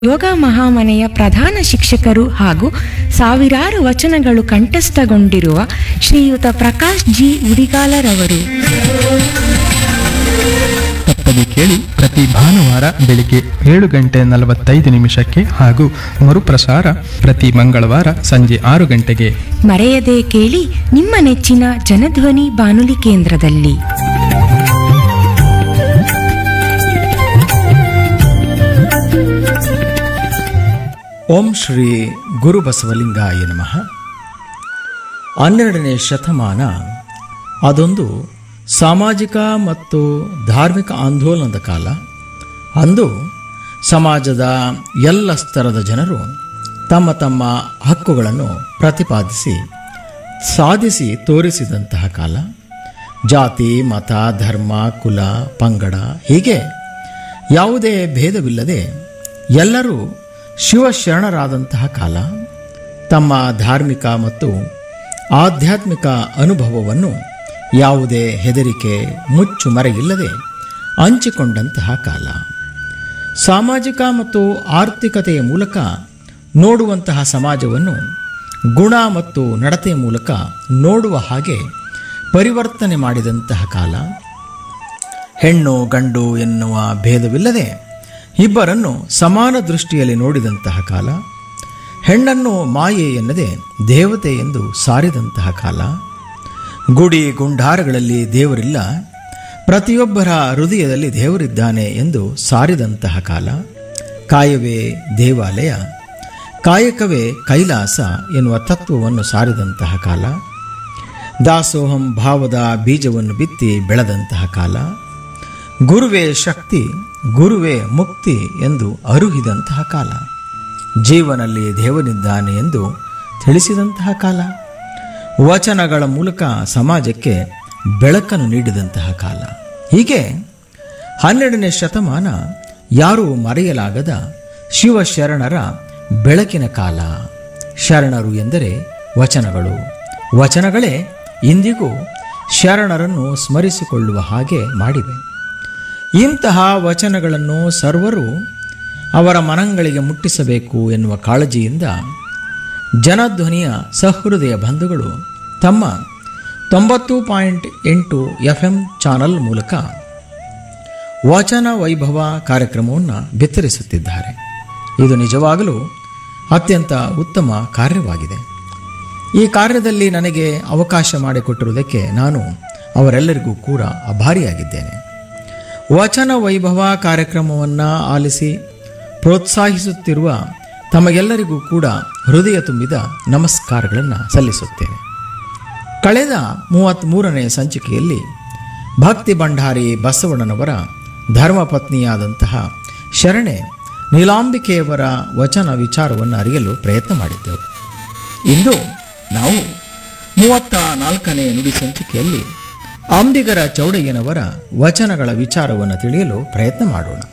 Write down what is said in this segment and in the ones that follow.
ಯೋಗ ಮಹಾಮನೆಯ ಪ್ರಧಾನ ಶಿಕ್ಷಕರು ಹಾಗೂ ಸಾವಿರಾರು ವಚನಗಳು ಕಂಠಸ್ಥಗೊಂಡಿರುವ ಶ್ರೀಯುತ ಪ್ರಕಾಶ್ ಜಿ ಉಡಿಗಾಲರವರು ತಪ್ಪದೆ ಕೇಳಿ ಪ್ರತಿ ಭಾನುವಾರ ಬೆಳಿಗ್ಗೆ ಏಳು ಗಂಟೆ ನಲವತ್ತೈದು ನಿಮಿಷಕ್ಕೆ ಹಾಗೂ ಮರುಪ್ರಸಾರ ಪ್ರತಿ ಮಂಗಳವಾರ ಸಂಜೆ ಆರು ಗಂಟೆಗೆ ಮರೆಯದೆ ಕೇಳಿ ನಿಮ್ಮ ನೆಚ್ಚಿನ ಜನಧ್ವನಿ ಬಾನುಲಿ ಕೇಂದ್ರದಲ್ಲಿ ಓಂ ಶ್ರೀ ಗುರು ಬಸವಲಿಂಗಾಯ ನಮಃ ಹನ್ನೆರಡನೇ ಶತಮಾನ ಅದೊಂದು ಸಾಮಾಜಿಕ ಮತ್ತು ಧಾರ್ಮಿಕ ಆಂದೋಲನದ ಕಾಲ ಅಂದು ಸಮಾಜದ ಎಲ್ಲ ಸ್ತರದ ಜನರು ತಮ್ಮ ತಮ್ಮ ಹಕ್ಕುಗಳನ್ನು ಪ್ರತಿಪಾದಿಸಿ ಸಾಧಿಸಿ ತೋರಿಸಿದಂತಹ ಕಾಲ ಜಾತಿ ಮತ ಧರ್ಮ ಕುಲ ಪಂಗಡ ಹೀಗೆ ಯಾವುದೇ ಭೇದವಿಲ್ಲದೆ ಎಲ್ಲರೂ ಶಿವಶರಣರಾದಂತಹ ಕಾಲ ತಮ್ಮ ಧಾರ್ಮಿಕ ಮತ್ತು ಆಧ್ಯಾತ್ಮಿಕ ಅನುಭವವನ್ನು ಯಾವುದೇ ಹೆದರಿಕೆ ಮುಚ್ಚು ಮರೆಯಿಲ್ಲದೆ ಹಂಚಿಕೊಂಡಂತಹ ಕಾಲ ಸಾಮಾಜಿಕ ಮತ್ತು ಆರ್ಥಿಕತೆಯ ಮೂಲಕ ನೋಡುವಂತಹ ಸಮಾಜವನ್ನು ಗುಣ ಮತ್ತು ನಡತೆಯ ಮೂಲಕ ನೋಡುವ ಹಾಗೆ ಪರಿವರ್ತನೆ ಮಾಡಿದಂತಹ ಕಾಲ ಹೆಣ್ಣು ಗಂಡು ಎನ್ನುವ ಭೇದವಿಲ್ಲದೆ ಇಬ್ಬರನ್ನು ಸಮಾನ ದೃಷ್ಟಿಯಲ್ಲಿ ನೋಡಿದಂತಹ ಕಾಲ ಹೆಣ್ಣನ್ನು ಮಾಯೆ ಎನ್ನದೆ ದೇವತೆ ಎಂದು ಸಾರಿದಂತಹ ಕಾಲ ಗುಡಿ ಗುಂಡಾರಗಳಲ್ಲಿ ದೇವರಿಲ್ಲ ಪ್ರತಿಯೊಬ್ಬರ ಹೃದಯದಲ್ಲಿ ದೇವರಿದ್ದಾನೆ ಎಂದು ಸಾರಿದಂತಹ ಕಾಲ ಕಾಯವೇ ದೇವಾಲಯ ಕಾಯಕವೇ ಕೈಲಾಸ ಎನ್ನುವ ತತ್ವವನ್ನು ಸಾರಿದಂತಹ ಕಾಲ ದಾಸೋಹಂ ಭಾವದ ಬೀಜವನ್ನು ಬಿತ್ತಿ ಬೆಳೆದಂತಹ ಕಾಲ ಗುರುವೇ ಶಕ್ತಿ ಗುರುವೇ ಮುಕ್ತಿ ಎಂದು ಅರುಹಿದಂತಹ ಕಾಲ ಜೀವನಲ್ಲಿ ದೇವನಿದ್ದಾನೆ ಎಂದು ತಿಳಿಸಿದಂತಹ ಕಾಲ ವಚನಗಳ ಮೂಲಕ ಸಮಾಜಕ್ಕೆ ಬೆಳಕನ್ನು ನೀಡಿದಂತಹ ಕಾಲ ಹೀಗೆ ಹನ್ನೆರಡನೇ ಶತಮಾನ ಯಾರೂ ಮರೆಯಲಾಗದ ಶಿವಶರಣರ ಬೆಳಕಿನ ಕಾಲ ಶರಣರು ಎಂದರೆ ವಚನಗಳು ವಚನಗಳೇ ಇಂದಿಗೂ ಶರಣರನ್ನು ಸ್ಮರಿಸಿಕೊಳ್ಳುವ ಹಾಗೆ ಮಾಡಿವೆ ಇಂತಹ ವಚನಗಳನ್ನು ಸರ್ವರು ಅವರ ಮನಗಳಿಗೆ ಮುಟ್ಟಿಸಬೇಕು ಎನ್ನುವ ಕಾಳಜಿಯಿಂದ ಜನಧ್ವನಿಯ ಸಹೃದಯ ಬಂಧುಗಳು ತಮ್ಮ ತೊಂಬತ್ತು ಪಾಯಿಂಟ್ ಎಂಟು ಎಫ್ ಎಂ ಚಾನಲ್ ಮೂಲಕ ವಚನ ವೈಭವ ಕಾರ್ಯಕ್ರಮವನ್ನು ಬಿತ್ತರಿಸುತ್ತಿದ್ದಾರೆ ಇದು ನಿಜವಾಗಲೂ ಅತ್ಯಂತ ಉತ್ತಮ ಕಾರ್ಯವಾಗಿದೆ ಈ ಕಾರ್ಯದಲ್ಲಿ ನನಗೆ ಅವಕಾಶ ಮಾಡಿಕೊಟ್ಟಿರುವುದಕ್ಕೆ ನಾನು ಅವರೆಲ್ಲರಿಗೂ ಕೂಡ ಅಭಾರಿಯಾಗಿದ್ದೇನೆ ವಚನ ವೈಭವ ಕಾರ್ಯಕ್ರಮವನ್ನು ಆಲಿಸಿ ಪ್ರೋತ್ಸಾಹಿಸುತ್ತಿರುವ ತಮಗೆಲ್ಲರಿಗೂ ಕೂಡ ಹೃದಯ ತುಂಬಿದ ನಮಸ್ಕಾರಗಳನ್ನು ಸಲ್ಲಿಸುತ್ತೇನೆ ಕಳೆದ ಮೂವತ್ತ್ಮೂರನೇ ಸಂಚಿಕೆಯಲ್ಲಿ ಭಕ್ತಿ ಭಂಡಾರಿ ಬಸವಣ್ಣನವರ ಧರ್ಮಪತ್ನಿಯಾದಂತಹ ಶರಣೆ ನೀಲಾಂಬಿಕೆಯವರ ವಚನ ವಿಚಾರವನ್ನು ಅರಿಯಲು ಪ್ರಯತ್ನ ಮಾಡಿದ್ದೆವು ಇಂದು ನಾವು ಮೂವತ್ತ ನಾಲ್ಕನೇ ನುಡಿ ಸಂಚಿಕೆಯಲ್ಲಿ ಅಂಬಿಗರ ಚೌಡಯ್ಯನವರ ವಚನಗಳ ವಿಚಾರವನ್ನು ತಿಳಿಯಲು ಪ್ರಯತ್ನ ಮಾಡೋಣ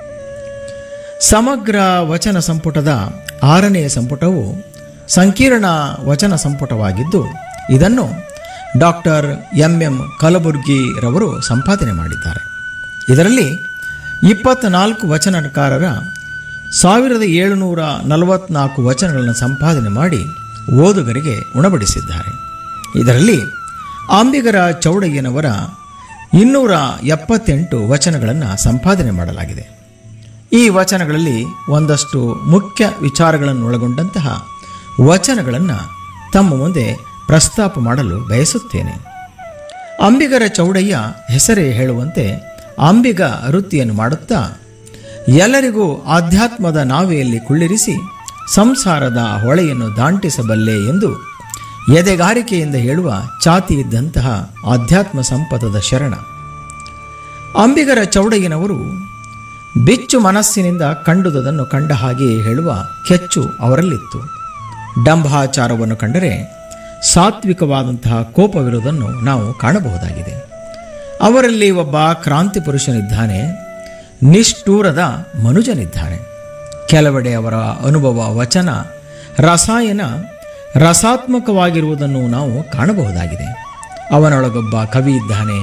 ಸಮಗ್ರ ವಚನ ಸಂಪುಟದ ಆರನೇ ಸಂಪುಟವು ಸಂಕೀರ್ಣ ವಚನ ಸಂಪುಟವಾಗಿದ್ದು ಇದನ್ನು ಡಾಕ್ಟರ್ ಎಂ ಎಂ ಕಲಬುರ್ಗಿರವರು ಸಂಪಾದನೆ ಮಾಡಿದ್ದಾರೆ ಇದರಲ್ಲಿ ಇಪ್ಪತ್ನಾಲ್ಕು ವಚನಕಾರರ ಸಾವಿರದ ಏಳುನೂರ ನಲವತ್ನಾಲ್ಕು ವಚನಗಳನ್ನು ಸಂಪಾದನೆ ಮಾಡಿ ಓದುಗರಿಗೆ ಉಣಬಡಿಸಿದ್ದಾರೆ ಇದರಲ್ಲಿ ಅಂಬಿಗರ ಚೌಡಯ್ಯನವರ ಇನ್ನೂರ ಎಪ್ಪತ್ತೆಂಟು ವಚನಗಳನ್ನು ಸಂಪಾದನೆ ಮಾಡಲಾಗಿದೆ ಈ ವಚನಗಳಲ್ಲಿ ಒಂದಷ್ಟು ಮುಖ್ಯ ವಿಚಾರಗಳನ್ನು ಒಳಗೊಂಡಂತಹ ವಚನಗಳನ್ನು ತಮ್ಮ ಮುಂದೆ ಪ್ರಸ್ತಾಪ ಮಾಡಲು ಬಯಸುತ್ತೇನೆ ಅಂಬಿಗರ ಚೌಡಯ್ಯ ಹೆಸರೇ ಹೇಳುವಂತೆ ಅಂಬಿಗ ವೃತ್ತಿಯನ್ನು ಮಾಡುತ್ತಾ ಎಲ್ಲರಿಗೂ ಆಧ್ಯಾತ್ಮದ ನಾವೆಯಲ್ಲಿ ಕುಳ್ಳಿರಿಸಿ ಸಂಸಾರದ ಹೊಳೆಯನ್ನು ದಾಂಟಿಸಬಲ್ಲೆ ಎಂದು ಎದೆಗಾರಿಕೆಯಿಂದ ಹೇಳುವ ಚಾತಿ ಇದ್ದಂತಹ ಆಧ್ಯಾತ್ಮ ಸಂಪದದ ಶರಣ ಅಂಬಿಗರ ಚೌಡಯ್ಯನವರು ಬಿಚ್ಚು ಮನಸ್ಸಿನಿಂದ ಕಂಡುದನ್ನು ಕಂಡ ಹಾಗೆಯೇ ಹೇಳುವ ಕೆಚ್ಚು ಅವರಲ್ಲಿತ್ತು ಡಂಭಾಚಾರವನ್ನು ಕಂಡರೆ ಸಾತ್ವಿಕವಾದಂತಹ ಕೋಪವಿರುವುದನ್ನು ನಾವು ಕಾಣಬಹುದಾಗಿದೆ ಅವರಲ್ಲಿ ಒಬ್ಬ ಕ್ರಾಂತಿ ಪುರುಷನಿದ್ದಾನೆ ನಿಷ್ಠೂರದ ಮನುಜನಿದ್ದಾನೆ ಕೆಲವೆಡೆ ಅವರ ಅನುಭವ ವಚನ ರಸಾಯನ ರಸಾತ್ಮಕವಾಗಿರುವುದನ್ನು ನಾವು ಕಾಣಬಹುದಾಗಿದೆ ಅವನೊಳಗೊಬ್ಬ ಕವಿ ಇದ್ದಾನೆ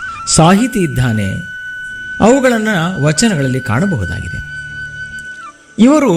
ಸಾಹಿತಿ ಇದ್ದಾನೆ ಅವುಗಳನ್ನು ವಚನಗಳಲ್ಲಿ ಕಾಣಬಹುದಾಗಿದೆ ಇವರು